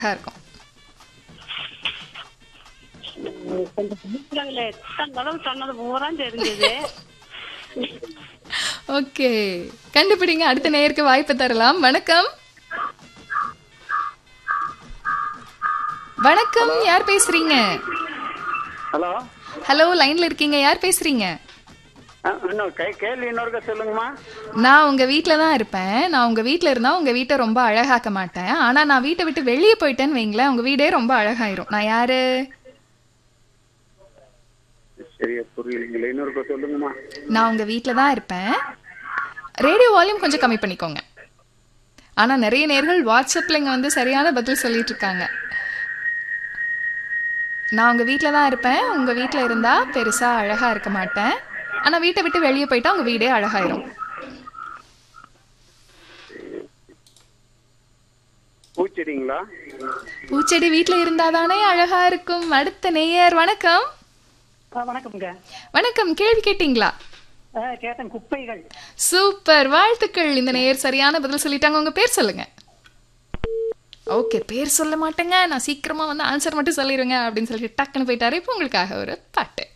இருக்கும் கொஞ்சம் புரியல எத்தனை தடவை சொன்னது பூரா தெரிஞ்சது ஓகே கண்டுபிடிங்க அடுத்த நேயருக்கு வாய்ப்பு தரலாம் வணக்கம் வணக்கம் யார் பேசுறீங்க ஹலோ ஹலோ லைன்ல இருக்கீங்க யார் பேசுறீங்க இன்னும் கே கேள்வி இன்னொருக்க சொல்லுங்கம்மா நான் உங்க வீட்ல தான் இருப்பேன் நான் உங்க வீட்ல இருந்தா உங்க வீட்டை ரொம்ப அழகாக்க மாட்டேன் ஆனா நான் வீட்டை விட்டு வெளியே போயிட்டேன்னு வைங்களேன் உங்க வீடே ரொம்ப அழகாயிரும் நான் யாரு சரியா புரியலீங்களே இன்னொருக்க சொல்லுங்கம்மா நான் உங்க வீட்ல தான் இருப்பேன் ரேடியோ வால்யூம் கொஞ்சம் கம்மி பண்ணிக்கோங்க ஆனா நிறைய நேர்கள் வாட்ஸ்அப்ல இங்க வந்து சரியான பதில் சொல்லிட்டு இருக்காங்க நான் உங்க வீட்ல தான் இருப்பேன் உங்க வீட்ல இருந்தா பெருசா அழகா இருக்க மாட்டேன் ஆனா வீட்டை விட்டு வெளியே போயிட்டா உங்க வீடே அழகாயிரும் பூச்செடிங்களா பூச்செடி வீட்ல இருந்தாதானே அழகா இருக்கும் அடுத்த நேயர் வணக்கம் வணக்கம்ங்க வணக்கம் கேள்வி கேட்டீங்களா ஆ, கேட்டேன் குப்பைகள் சூப்பர் வாழ்த்துக்கள் இந்த நேயர் சரியான பதில் சொல்லிட்டாங்க உங்க பேர் சொல்லுங்க ஓகே பேர் சொல்ல மாட்டேங்க நான் சீக்கிரமா வந்து ஆன்சர் மட்டும் சொல்லிடுவேங்க அப்படின்னு சொல்லிட்டு டக்குன்னு போயிட்டாரு இப்போ உங்களுக்காக ஒரு பாட்டு